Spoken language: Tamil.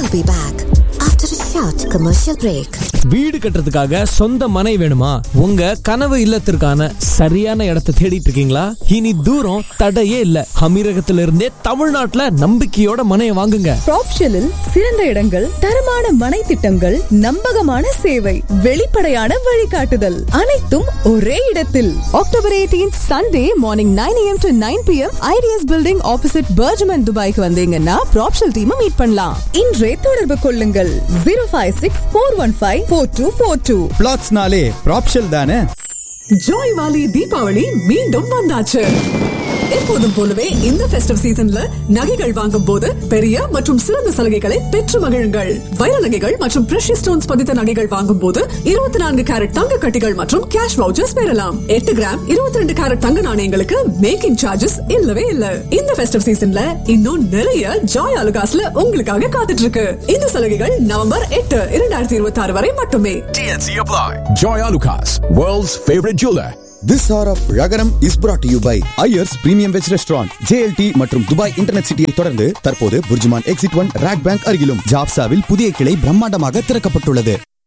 We'll be back after a short commercial break. வீடு கட்டுறதுக்காக சொந்த மனை வேணுமா உங்க கனவு இல்லத்திற்கான சரியான இடத்தை தேடிட்டு இருக்கீங்களா இனி தூரம் தடையே இல்ல அமீரகத்திலிருந்தே இருந்தே தமிழ்நாட்டுல நம்பிக்கையோட மனையை வாங்குங்க ப்ராப்ஷலில் சிறந்த இடங்கள் தரமான மனை திட்டங்கள் நம்பகமான சேவை வெளிப்படையான வழிகாட்டுதல் அனைத்தும் ஒரே இடத்தில் October 18 Sunday morning nine AM to nine PM ITS building opposite Burjuman துபாய்க்கு வந்தீங்கன்னா ப்ராப்ஷல் டீமை மீட் பண்ணலாம் இன்றே தொடர்பு கொள்ளுங்கள் zero five six four one five four two four two பிளாட்ஸ்னாலே ப்ராப்ஷல் தானே ஜாய் வாலி தீபாவளி மீண்டும் வந்தாச்சு எப்போதும் போலவே இந்த ஃபெஸ்டிவ் சீசன்ல நகைகள் வாங்கும் போது பெரிய மற்றும் சிறந்த சலுகைகளை பெற்று மகிழுங்கள் வைர நகைகள் மற்றும் பிரஷியஸ் ஸ்டோன்ஸ் பதித்த நகைகள் வாங்கும் போது இருபத்தி நான்கு கேரட் தங்க கட்டிகள் மற்றும் கேஷ் வவுச்சர்ஸ் பெறலாம் எட்டு கிராம் இருபத்தி ரெண்டு கேரட் தங்க நாணயங்களுக்கு மேக்கிங் சார்ஜஸ் இல்லவே இல்ல இந்த ஃபெஸ்டிவ் சீசன்ல இன்னும் நிறைய ஜாய் அலுகாஸ்ல உங்களுக்காக காத்துட்டு இருக்கு இந்த சலுகைகள் நவம்பர் எட்டு இரண்டாயிரத்தி இருபத்தி ஆறு வரை மட்டுமே TNC apply. Joy Alucas, world's favorite jeweler. This hour of ரகரம் is brought to you by Iyer's premium veg restaurant JLT மற்றும் துபாய் இன்டர்நெட் சிட்டியை தொடர்ந்து தற்போது Burjuman exit one RAK bank அருகிலும் ஜாப்சாவில் புதிய கிளை பிரம்மாண்டமாக திறக்கப்பட்டுள்ளது